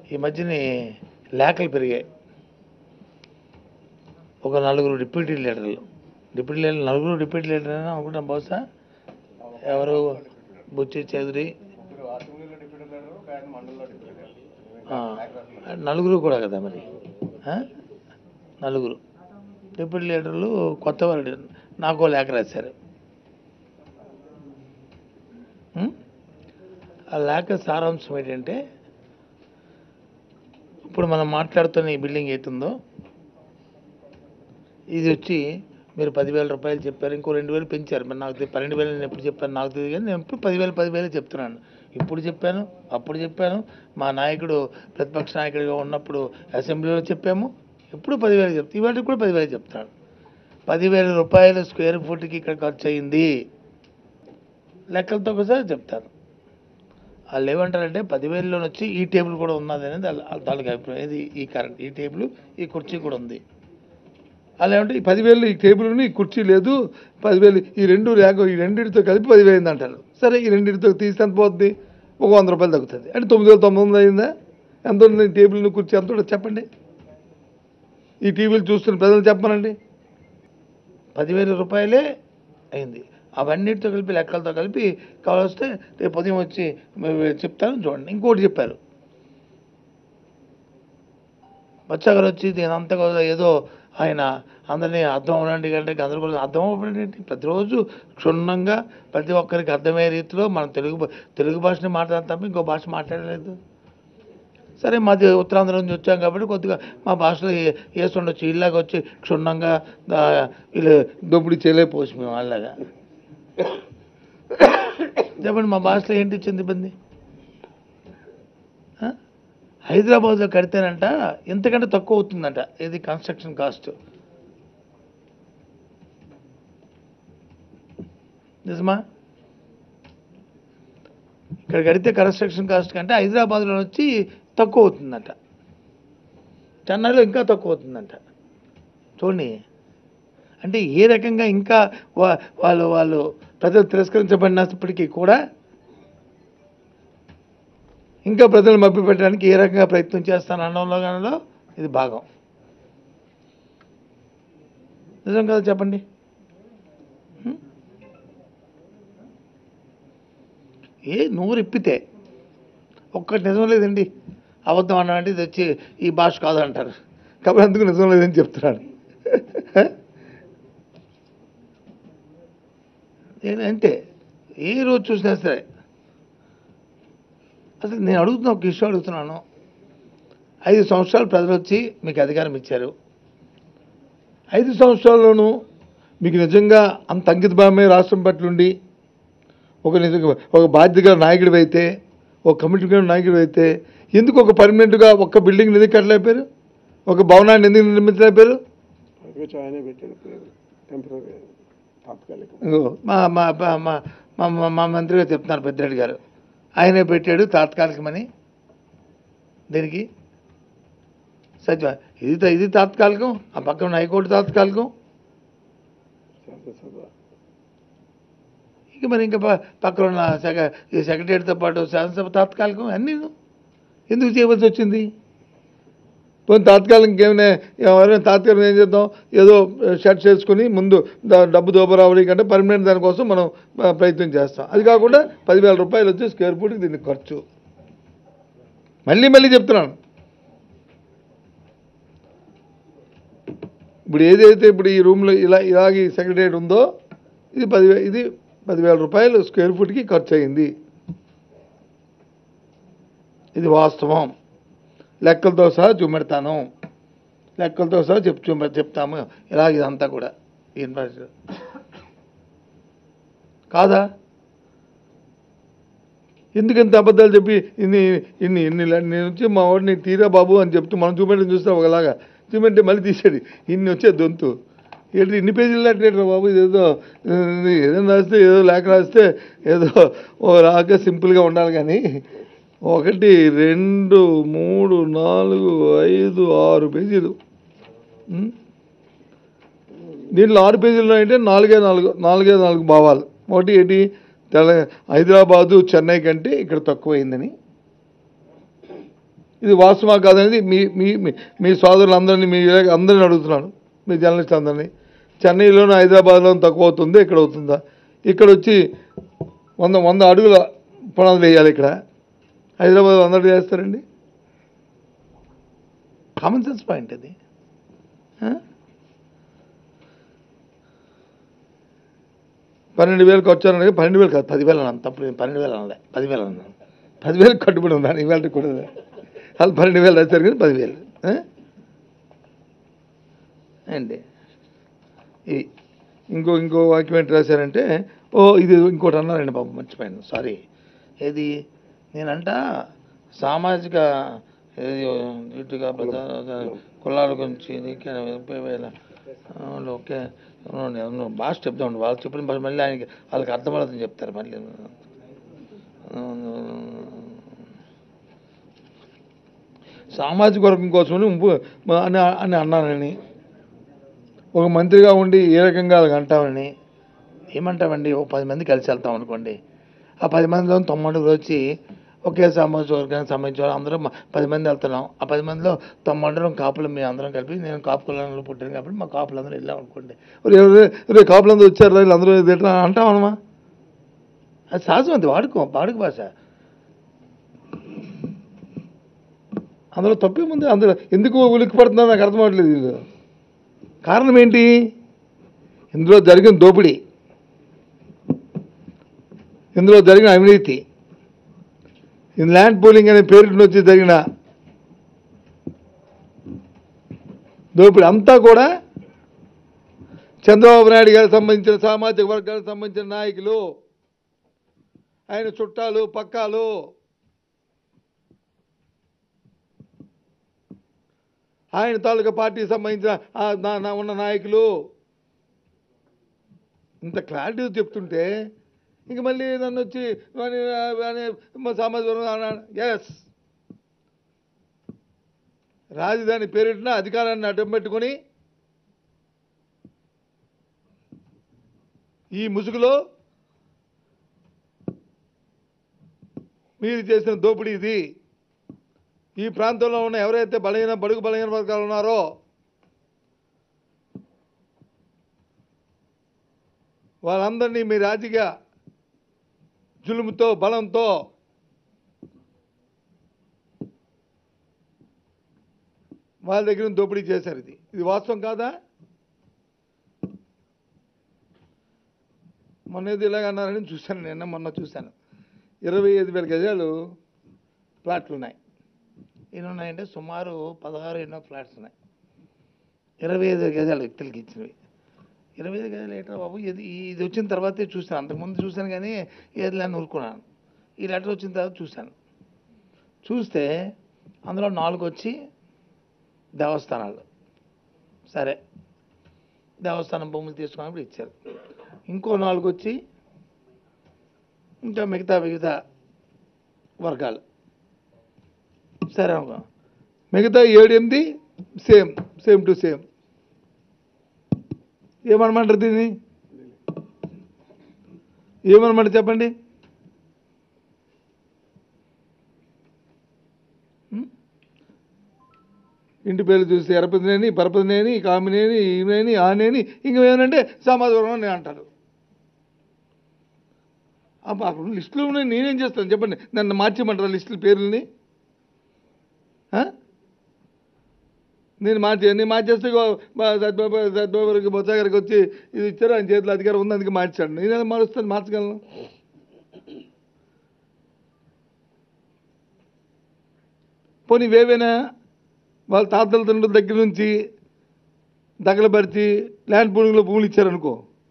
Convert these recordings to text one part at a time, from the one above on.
ఈ మధ్యని లేఖలు పెరిగాయి ఒక నలుగురు డిప్యూటీ లీడర్లు డిప్యూటీ లీడర్ నలుగురు డిప్యూటీ లీడర్ అని అనుకుంటాం బహుశా ఎవరు బుచ్చి చౌదరి ఆ, నలుగురు కూడా కదా మరి ఆ? నలుగురు డిప్యూటీ లీడర్లు కొత్త వాళ్ళు నాకు ఓ లేఖ రాశారు ఉం? ఆ లేఖ సారాంశం ఏంటంటే ఇప్పుడు మనం మాట్లాడుతున్న ఈ బిల్డింగ్ ఏతుందో ఇది వచ్చి మీరు పదివేల రూపాయలు చెప్పారు ఇంకో రెండు వేలు పెంచారు మరి నాకు తె- పన్నెండు వేలు నేను ఎప్పుడు చెప్పాను నాకు తెలియదు కానీ నేను ఎప్పుడు పదివేలు పదివేలు చెప్తున్నాను ఇప్పుడు చెప్పాను అప్పుడు చెప్పాను మా నాయకుడు ప్రతిపక్ష నాయకుడిగా ఉన్నప్పుడు అసెంబ్లీలో చెప్పాము ఎప్పుడు పదివేలు చెప్తాను ఇవాళ కూడా పదివేలు చెప్తాను పదివేల రూపాయలు స్క్వేర్ ఫుట్కి ఇక్కడ ఖర్చు అయింది లెక్కలతో ఒకసారి చెప్తాను వాళ్ళు ఏమంటారంటే పదివేలలో వచ్చి ఈ టేబుల్ కూడా ఉన్నది అనేది వాళ్ళ వాళ్ళకి అభిప్రాయం ఇది ఈ కరెంట్ ఈ టేబుల్ ఈ కుర్చీ కూడా ఉంది అలా ఏమంటే ఈ పదివేలు ఈ టేబుల్ ఈ కుర్చీ లేదు పదివేలు ఈ రెండు ర్యాక్ ఈ రెండింటితో కలిపి పదివేలు అయింది అంటారు సరే ఈ రెండింటితో తీస్తే ఎంత పోతుంది ఒక వంద రూపాయలు తగ్గుతుంది అంటే తొమ్మిది వేల తొమ్మిది వందలు అయిందా ఎంత ఉంది ఈ టేబుల్ కుర్చీ ఎంత ఉంటుందో చెప్పండి ఈ టీవీలు చూస్తున్న ప్రజలు చెప్పనండి పదివేల రూపాయలే అయింది అవన్నిటితో కలిపి లెక్కలతో కలిపి కావాల్స్తే రేపు ఉదయం వచ్చి మేము చెప్తాను చూడండి ఇంకోటి చెప్పారు బచ్చా గారు వచ్చి దీని అంతా కూడా ఏదో ఆయన అందరినీ అర్థం అవ్వడానికి అంటే గందరగోళం అర్థం అవ్వడం ఏంటి ప్రతిరోజు క్షుణ్ణంగా ప్రతి ఒక్కరికి అర్థమయ్యే రీతిలో మనం తెలుగు భా- తెలుగు భాషని మాట్లాడతాం తప్ప ఇంకో భాష మాట్లాడలేదు సరే మాది ఉత్తరాంధ్ర నుంచి వచ్చాం కాబట్టి కొద్దిగా మా భాషలో ఏ- వేసి ఉండొచ్చు ఇలాగ వచ్చి క్షుణ్ణంగా దా- వీళ్ళు దొబ్బుడి చేయలేకపోవచ్చు మేము అలాగా చెప్పండి మా భాషలో ఏంటి ఇచ్చింది ఇబ్బంది ఆ? హైదరాబాద్లో కడితేనంట ఎంతకంటే తక్కువ అవుతుందంట ఇది కన్స్ట్రక్షన్ కాస్ట్ నిజమా ఇక్కడ కడితే కన్స్ట్రక్షన్ కాస్ట్ కంటే హైదరాబాద్లో వచ్చి తక్కువ అవుతుందంట చెన్నైలో ఇంకా తక్కువ అవుతుందంట చూడండి అంటే ఏ రకంగా ఇంకా వా- వాళ్ళు వాళ్ళు ప్రజలు తిరస్కరించబడినప్పటికీ కూడా ఇంకా ప్రజలు మభ్యపెట్టడానికి ఏ రకంగా ప్రయత్నం చేస్తాను అనడంలో కానలో ఇది భాగం నిజం కదా చెప్పండి హ్మ్? ఏ నూరు ఇప్పితే ఒక్కటి నిజం లేదండి అబద్ధం అన్నామంటే ఇది వచ్చి ఈ భాష కాదు అంటారు కాబట్టి అందుకు నిజం లేదని చెప్తున్నాను నేను అంతే ఏ రోజు చూసినా సరే అసలు నేను అడుగుతున్నా ఒక ఇష్యూ అడుగుతున్నాను ఐదు సంవత్సరాలు ప్రజలు వచ్చి మీకు అధికారం ఇచ్చారు ఐదు సంవత్సరాల్లోనూ మీకు నిజంగా అంత అంకిత భావమే రాష్ట్రం పట్ల ఉండి ఒక నిజంగా ఒక బాధ్యతగా నాయకుడు అయితే ఒక కమిటీ నాయకుడు అయితే ఎందుకు ఒక పర్మనెంట్గా ఒక్క బిల్డింగ్ ఎందుకు కట్టలేపారు ఒక భవనాన్ని ఎందుకు నిర్మించలేపారు అధిక ఆయనే పెట్టాడు పేరు టెంపరీ తాత్కాలిక ఇంకో మా మా మా- మా మా మా- మా మంత్రి గారు చెప్తున్నారు పెద్దిరెడ్డి గారు ఆయనే పెట్టాడు తాత్కాలికమని దీనికి సత్య ఇది తా- ఇది తాత్కాలికం ఆ పక్కన ఉన్న హైకోర్టు తాత్కాలికం శాసనసభ ఇక మరి ఇంకా ప- పక్కన ఉన్న సెక ఈ సెక్రటరీతో పాటు శాసనసభ తాత్కాలికం అన్నీ ఎందుకు చేయవలసి వచ్చింది పోనీ తాత్కాలికం ఏమైనా ఎవరైనా తాత్కాలికం ఏం చేద్దాం ఏదో షర్ట్ చేసుకుని ముందు ద- డబ్బు దోబరావడి కంటే పర్మనెంట్ దానికోసం మనం ఆ, ప్రయత్నం చేస్తాం అది కాకుండా పదివేల రూపాయలు వచ్చి స్క్వేర్ ఫీట్కి దీనికి ఖర్చు మళ్ళీ మళ్ళీ చెప్తున్నాను ఇప్పుడు ఏదైతే ఇప్పుడు ఈ రూమ్లో ఇలా ఇలాగ ఈ సెక్రటరియట్ ఉందో ఇది పదివే ఇది పదివేల రూపాయలు స్క్వేర్ ఫీట్కి ఖర్చు అయింది ఇది వాస్తవం లెక్కలతో సహా చూపెడతాను లెక్కలతో సహా చెప్ చూపె చెప్తాము ఇలాగ ఇదంతా కూడా ఈ ఇన్ఫ్రాస్ట్రక్చర్ కాదా ఎందుకు ఇంత అబద్ధాలు చెప్పి ఇన్ని ఇన్ని ఇన్ని ల- నేను వచ్చి మా వాడిని తీరా బాబు అని చెప్తూ మనం చూపెట్టడం చూస్తే ఒకలాగా చూపెట్టే మళ్ళీ తీసేది ఇన్ని వచ్చే దొంతు ఏంటి ఇన్ని పేజీలు లాంటి బాబు ఇదేదో ఇది ఏదో రాస్తే ఏదో లేఖ రాస్తే ఏదో ఓ రాక సింపుల్గా ఉండాలి కానీ ఒకటి రెండు మూడు నాలుగు ఐదు ఆరు పేజీలు ఉం? దీంట్లో ఆరు పేజీలు అంటే నాలుగే నాలుగు నాలుగే నాలుగు భావాలు ఒకటి ఏంటి తెల హైదరాబాదు చెన్నై కంటే ఇక్కడ తక్కువైందని ఇది వాస్తవా కాదనేది మీ మీ మీ- మీ సోదరులందరినీ మీ అందరిని అడుగుతున్నాను మీ జర్నలిస్ట్ అందరినీ చెన్నైలోనూ హైదరాబాద్లోనూ తక్కువ అవుతుంది ఇక్కడ అవుతుందా ఇక్కడ వచ్చి వంద వంద అడుగుల పునాదులు వేయాలి ఇక్కడ హైదరాబాద్ వంద అడుగులు వేస్తారండి కామన్ సెన్స్ పాయింట్ అది ఆ? పన్నెండు వేలకు వచ్చారని పన్నెండు వేలు కాదు పదివేలు అన్నాను తప్పుడు నేను పన్నెండు వేలు అనలే పదివేలు అన్నాను పదివేలకు కట్టుబడి ఉన్నాను ఇవాళ కూడా వాళ్ళు పన్నెండు వేలు రాశారు కానీ పదివేలు ఆ? ఏంటి ఈ ఇంకో ఇంకో వాక్యం ఏంటి రాశారంటే ఓ ఇది ఇంకోటి అన్నారండి పాపం మర్చిపోయాను సారీ ఏది నేనంట సామాజిక ఏది ఇటుగా ప్రజా- కులాల గురించి నీకే ముప్పై వేల అవును, ఓకే అవునండి, అవును, భాష చెప్తామండి వాళ్ళు చెప్పిన భాష మళ్ళీ ఆయనకి వాళ్ళకి అర్థమవుతుందని చెప్తారు మళ్ళీ అవును. సామాజిక వర్గం కోసమని ఇంపు- అని అని అన్నానని ఒక మంత్రిగా ఉండి ఏ రకంగా అలాగ అంటామని ఏమంటామండి ఓ పది మంది కలిసి వెళ్తాం అనుకోండి ఆ పది మందిలో తొమ్మిదిగురు వచ్చి ఒకే సామాజిక వర్గానికి సంబంధించిన వాళ్ళు అందరం మ- పది మంది వెళ్తున్నాం ఆ పది మందిలో తొమ్మిదిరం కాపులు మేము అందరం కలిపి నేను కాపు కులంలో పుట్టాను కాబట్టి మా కాపులు అందరూ వెళ్ళాం అనుకోండి రే రే కాపులందరూ వచ్చారు రా, వీళ్ళందరూ ఇది ఎట్లా అంటామనమా అది సహజం అది వాడుకో వాడుక భాష అందులో తప్పే ముందు అందులో ఎందుకు ఉలిక్కి పడుతున్నారు నాకు అర్థం అవ్వట్లేదు వీళ్ళు కారణం ఏంటి ఇందులో జరిగిన దోపిడీ ఇందులో జరిగిన అవినీతి ఈ ల్యాండ్ పూలింగ్ అనే పేరు వచ్చి జరిగిన దోపిడీ అంతా కూడా చంద్రబాబు నాయుడు గారికి సంబంధించిన సామాజిక వర్గానికి సంబంధించిన నాయకులు ఆయన చుట్టాలు పక్కాలు ఆయన తాలూకా పార్టీకి సంబంధించిన ఆ నా- నా ఉన్న నాయకులు ఇంత క్లారిటీ చెప్తుంటే ఇంక మళ్ళీ నన్ను వచ్చి సామాజిక ఎస్ రాజధాని పేరిటిన అధికారాన్ని అడ్డం పెట్టుకొని ఈ ముసుగులో మీరు చేసిన దోపిడీ ఇది ఈ ప్రాంతంలో ఉన్న ఎవరైతే బలహీన బడుగు బలహీన వర్గాలు ఉన్నారో వాళ్ళందరినీ మీ రాజకీయ జులుముతో బలంతో వాళ్ళ దగ్గర నుంచి దోపిడీ చేశారు ఇది ఇది వాస్తవం కాదా మొన్న ఏదో ఇలాగ అన్నారని చూశాను నిన్న మొన్న చూశాను ఇరవై ఐదు వేల గజాలు ప్లాట్లు ఉన్నాయి ఎన్ని ఉన్నాయంటే సుమారు పదహారు ఎన్నో ఫ్లాట్స్ ఉన్నాయి ఇరవై ఐదు గజాలు వ్యక్తులకి ఇచ్చినవి ఇరవై ఐదు గజాలు ఏంటో బాబు ఇది ఇది వచ్చిన తర్వాతే చూశాను అంతకుముందు చూశాను కానీ ఏది లేని ఊరుకున్నాను ఈ లెటర్ వచ్చిన తర్వాత చూశాను చూస్తే అందులో నాలుగు వచ్చి దేవస్థానాలు సరే దేవస్థానం భూములు తీసుకున్నప్పుడు ఇచ్చారు ఇంకో నాలుగు వచ్చి ఇంకా మిగతా మిగతా వర్గాలు సరే అనుకో మిగతా ఏడు ఎనిమిది సేమ్ సేమ్ టు సేమ్ ఏమనమంటారు దీన్ని ఏమనమంటారు చెప్పండి ఉం? ఇంటి పేర్లు చూస్తే ఎరపతినేని పరపతినేని కామినేని ఈమెని ఆనేని ఇంకేమేనంటే సమాధానం అని అంటారు అబ్బా, అక్కడ లిస్టులో ఉన్నాయి నేనేం చేస్తాను చెప్పండి నన్ను మార్చేయమంటారా లిస్టుల పేర్లని ఆ? నేను మార్చే నేను మార్చేస్తే ఇగో మా సత్యబాబు సత్యబాబు గారికి బొత్స గారికి వచ్చి ఇది ఇచ్చారు ఆయన చేతిలో అధికారం ఉంది అందుకే మార్చాడు నేను ఎలా మారుస్తాను మార్చగలను పోనీ ఇవేవైనా వాళ్ళ తాతల తండ్రుల దగ్గర నుంచి దగలపరిచి ల్యాండ్ పూలింగ్లో భూములు ఇచ్చారనుకో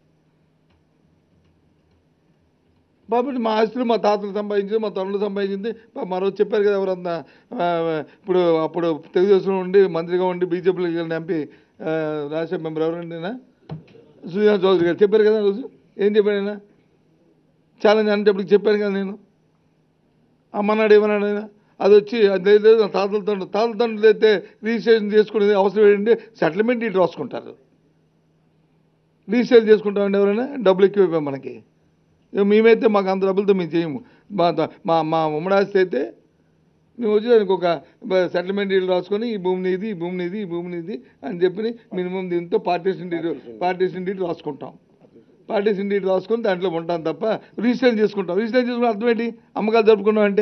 కాబట్టి మా ఆస్తులు మా తాతలు సంపాదించింది మా తల్లులు సంపాదించింది పా- మరో చెప్పారు కదా ఎవరన్నా ఆ, ఇప్పుడు అప్పుడు తెలుగుదేశంలో ఉండి మంత్రిగా ఉండి బీజేపీలో వెళ్ళిన ఎంపీ ఆ, రాజ్యసభ మెంబర్ ఎవరండినా సుజనా చౌదరి గారు చెప్పారు కదా ఆ రోజు ఏం చెప్పాడు ఆయన ఛాలెంజ్ అనేటప్పటికి చెప్పాను కదా నేను అమ్మన్నాడు ఏమన్నాడు ఆయన అది వచ్చి అది లేదు లేదు, నా తాతల తండ్రి తాతల తండ్రులు అయితే రిజిస్ట్రేషన్ చేసుకునేది అవసరం ఏంటంటే సెటిల్మెంట్ ఇటు రాసుకుంటారు రీసేల్ చేసుకుంటామండి ఎవరైనా డబ్బులు ఎక్కువ అయిపోయాయి మనకి ఇక మేమైతే మాకు అంత డబ్బులతో మేము చేయము మా త- మా మా ఉమ్మడి ఆస్తి అయితే నువ్వు వచ్చి దానికి ఒక సెటిల్మెంట్ డీల్ రాసుకొని ఈ భూమి నీది ఈ భూమి నీది ఈ భూమి నీది అని చెప్పి మినిమం దీంతో పార్టీషన్ డీడ్ పార్టీషన్ డీడ్ రాసుకుంటాం పార్టీషన్ డీడ్ రాసుకొని దాంట్లో ఉంటాం తప్ప రిజిస్ట్రేషన్ చేసుకుంటాం రిజిస్ట్రేషన్ చేసుకున్న అర్థం ఏంటి అమ్మకాలు జరుపుకున్నాం అంటే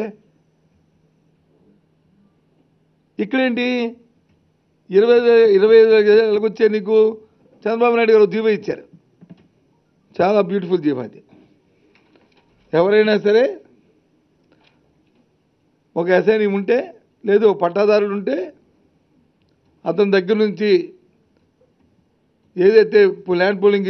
ఇక్కడేంటి ఇరవై ఐదు- ఇరవై ఐదు వేలకు వచ్చే నీకు చంద్రబాబు నాయుడు గారు జీవో ఇచ్చారు చాలా బ్యూటిఫుల్ జీవో అది ఎవరైనా సరే ఒక ఎస్ఐని ఉంటే లేదు ఒక పట్టాదారుడు ఉంటే అతని దగ్గర నుంచి ఏదైతే పు- ల్యాండ్ పూలింగ్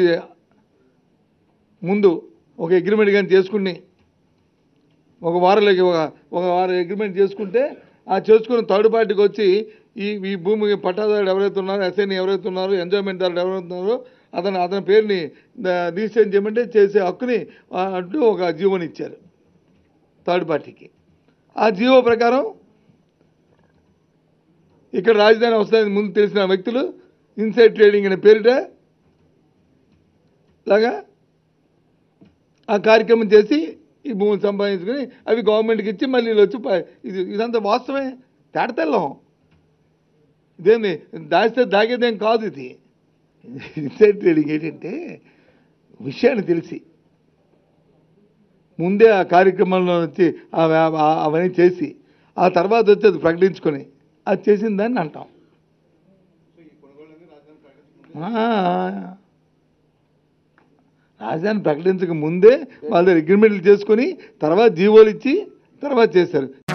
ముందు ఒక అగ్రిమెంట్ కానీ చేసుకుని ఒక వారంలోకి ఒక ఒక వారం అగ్రిమెంట్ చేసుకుంటే ఆ చేసుకున్న థర్డ్ పార్టీకి వచ్చి ఈ ఈ భూమి పట్టాదారుడు ఎవరైతే ఉన్నారో ఎస్ఐని ఎవరైతే ఉన్నారో ఎంజాయ్మెంట్ దారుడు ఎవరైతే ఉన్నారో అతను అతని పేరుని ద- రిజిస్ట్రేషన్ చేయమంటే చేసే హక్కుని ఆ, అంటూ ఒక జీవోని ఇచ్చారు థర్డ్ పార్టీకి ఆ జీవో ప్రకారం ఇక్కడ రాజధాని వస్తుంది ముందు తెలిసిన వ్యక్తులు ఇన్సైడ్ ట్రేడింగ్ అనే పేరిట లాగా ఆ కార్యక్రమం చేసి ఈ భూమిని సంపాదించుకొని అవి గవర్నమెంట్కి ఇచ్చి మళ్ళీ వీళ్ళు వచ్చి ప- ఇది ఇదంతా వాస్తవమే తేడతెల్లం ఇదేమి దాస్తే దాగేదేం కాదు ఇది ఇన్సైడ్ ట్రేడింగ్ ఏంటంటే విషయాన్ని తెలిసి ముందే ఆ కార్యక్రమంలో వచ్చి ఆ వ్యా- ఆ- అవన్నీ చేసి ఆ తర్వాత వచ్చి అది ప్రకటించుకొని అది చేసిన దాన్ని అంటాం ఆ, రాజధాని ప్రకటించక ముందే వాళ్ళ దగ్గర అగ్రిమెంట్లు చేసుకొని తర్వాత జీవోలు ఇచ్చి తర్వాత చేశారు